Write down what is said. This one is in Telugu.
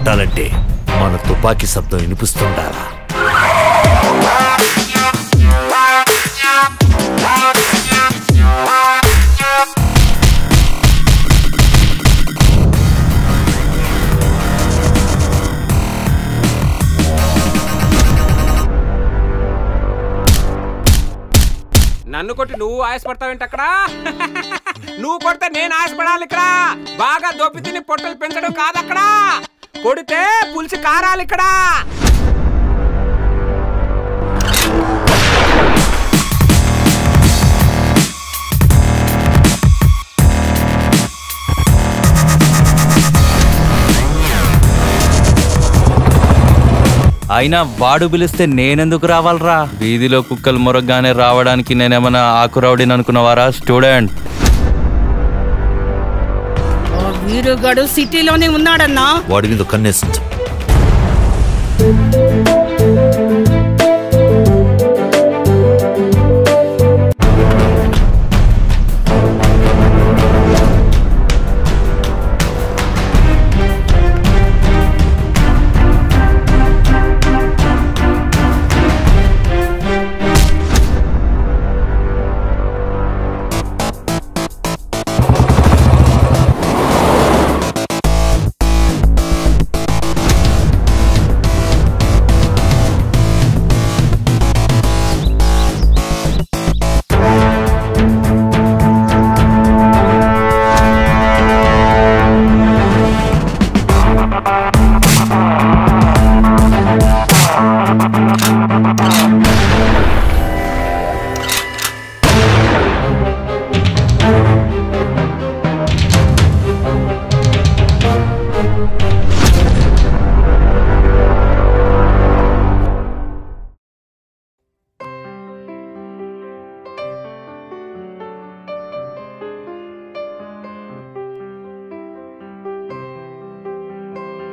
కొట్టాలంటే మన తుపాకీ శబ్దం వినిపిస్తుండాలా నన్ను కొట్టి నువ్వు ఆయాసపడతావేంటి అక్కడ నువ్వు కొడితే నేను ఆయాసపడాలి ఇక్కడ బాగా దొప్పి తిని పొట్టలు పెంచడం కాదు అక్కడ కొడితే పులిసి కారాలి ఇక్కడ అయినా వాడు పిలిస్తే నేనెందుకు రావాలరా వీధిలో కుక్కలు మొరగ్గానే రావడానికి నేనేమన్నా ఆకురౌడిని అనుకున్నవారా స్టూడెంట్ ఆ వీరుగాడు సిటీలోనే ఉన్నాడన్నా వాడి మీద కన్నేసించు